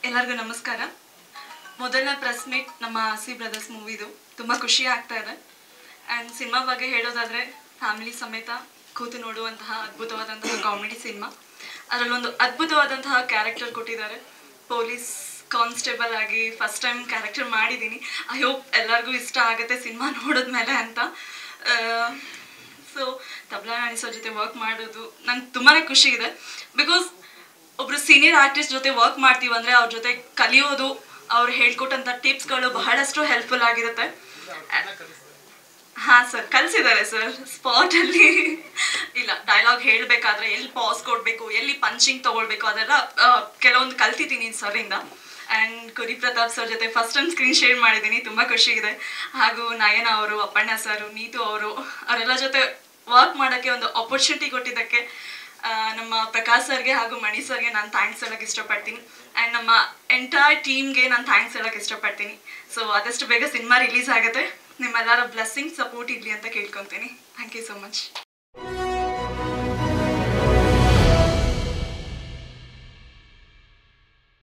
ಎಲ್ಲರಿಗೂ ನಮಸ್ಕಾರ ಮೊದಲನೇ ಪ್ರೆಸ್ ಮೀಟ್ ನಮ್ಮ ಸಿ ಬ್ರದರ್ಸ್ ಮೂವಿದು ತುಂಬ ಖುಷಿ ಆಗ್ತಾ ಇದೆ ಆ್ಯಂಡ್ ಸಿನಿಮಾ ಬಗ್ಗೆ ಹೇಳೋದಾದರೆ ಫ್ಯಾಮಿಲಿ ಸಮೇತ ಕೂತು ನೋಡುವಂತಹ ಅದ್ಭುತವಾದಂತಹ ಕಾಮಿಡಿ ಸಿನಿಮಾ ಅದರಲ್ಲೊಂದು ಅದ್ಭುತವಾದಂತಹ ಕ್ಯಾರೆಕ್ಟರ್ ಕೊಟ್ಟಿದ್ದಾರೆ ಪೊಲೀಸ್ ಕಾನ್ಸ್ಟೇಬಲ್ ಆಗಿ ಫಸ್ಟ್ ಟೈಮ್ ಕ್ಯಾರೆಕ್ಟರ್ ಮಾಡಿದ್ದೀನಿ ಐ ಹೋಪ್ ಎಲ್ಲರಿಗೂ ಇಷ್ಟ ಆಗುತ್ತೆ ಸಿನಿಮಾ ನೋಡಿದ್ಮೇಲೆ ಅಂತ ಸೊ ತಬ್ಲಾ ನಾಣಿ ಸರ್ ಜೊತೆ ವರ್ಕ್ ಮಾಡೋದು ನಂಗೆ ತುಂಬಾ ಖುಷಿ ಇದೆ ಬಿಕಾಸ್ ಒಬ್ರು ಸೀನಿಯರ್ ಆರ್ಟಿಸ್ಟ್ ಜೊತೆ ವರ್ಕ್ ಮಾಡ್ತೀವಿ ಅಂದರೆ ಅವ್ರ ಜೊತೆ ಕಲಿಯೋದು ಅವ್ರು ಹೇಳ್ಕೊಟ್ಟಂಥ ಟಿಪ್ಸ್ಗಳು ಬಹಳಷ್ಟು ಹೆಲ್ಪ್ಫುಲ್ ಆಗಿರುತ್ತೆ ಹಾಂ ಸರ್ ಕಲಿಸಿದ್ದಾರೆ ಸರ್ ಸ್ಪಾಟಲ್ಲಿ ಇಲ್ಲ ಡೈಲಾಗ್ ಹೇಳಬೇಕಾದ್ರೆ ಎಲ್ಲಿ ಪಾಸ್ ಕೊಡಬೇಕು ಎಲ್ಲಿ ಪಂಚಿಂಗ್ ತೊಗೊಳ್ಬೇಕು ಅದೆಲ್ಲ ಆ, ಕೆಲವೊಂದು ಕಲ್ತಿದ್ದೀನಿ ಸರಿಂದ ಆ್ಯಂಡ್ ಕುರಿ ಪ್ರತಾಪ್ ಸರ್ ಜೊತೆ ಫಸ್ಟ್ ಟೈಮ್ ಸ್ಕ್ರೀನ್ ಶೇರ್ ಮಾಡಿದ್ದೀನಿ ತುಂಬ ಖುಷಿ ಇದೆ ಹಾಗೂ ನಯನ ಅವರು ಅಪ್ಪಣ್ಣ ಸರ್ ನೀತು ಅವರು ಅವರೆಲ್ಲ ಜೊತೆ ವರ್ಕ್ ಮಾಡೋಕ್ಕೆ ಒಂದು ಆಪರ್ಚುನಿಟಿ ಕೊಟ್ಟಿದ್ದಕ್ಕೆ ಆ, ನಮ್ಮ ಪ್ರಕಾಶ್ ಸರ್ಗೆ ಹಾಗೂ ಮಣಿ ಸರ್ಗೆ ನಾನು ಥ್ಯಾಂಕ್ಸ್ ಹೇಳೋಕ್ಕೆ ಇಷ್ಟಪಡ್ತೀನಿ ಆ್ಯಂಡ್ ನಮ್ಮ ಎಂಟೈರ್ ಟೀಮ್ಗೆ ನಾನು ಥ್ಯಾಂಕ್ಸ್ ಹೇಳೋಕ್ಕೆ ಇಷ್ಟಪಡ್ತೀನಿ ಸೊ ಆದಷ್ಟು ಬೇಗ ಸಿನಿಮಾ ರಿಲೀಸ್ ಆಗುತ್ತೆ ನಿಮ್ಮೆಲ್ಲರ ಬ್ಲೆಸ್ಸಿಂಗ್ ಸಪೋರ್ಟ್ ಇರಲಿ ಅಂತ ಕೇಳ್ಕೊತೀನಿ ಥ್ಯಾಂಕ್ ಯು ಸೊ ಮಚ್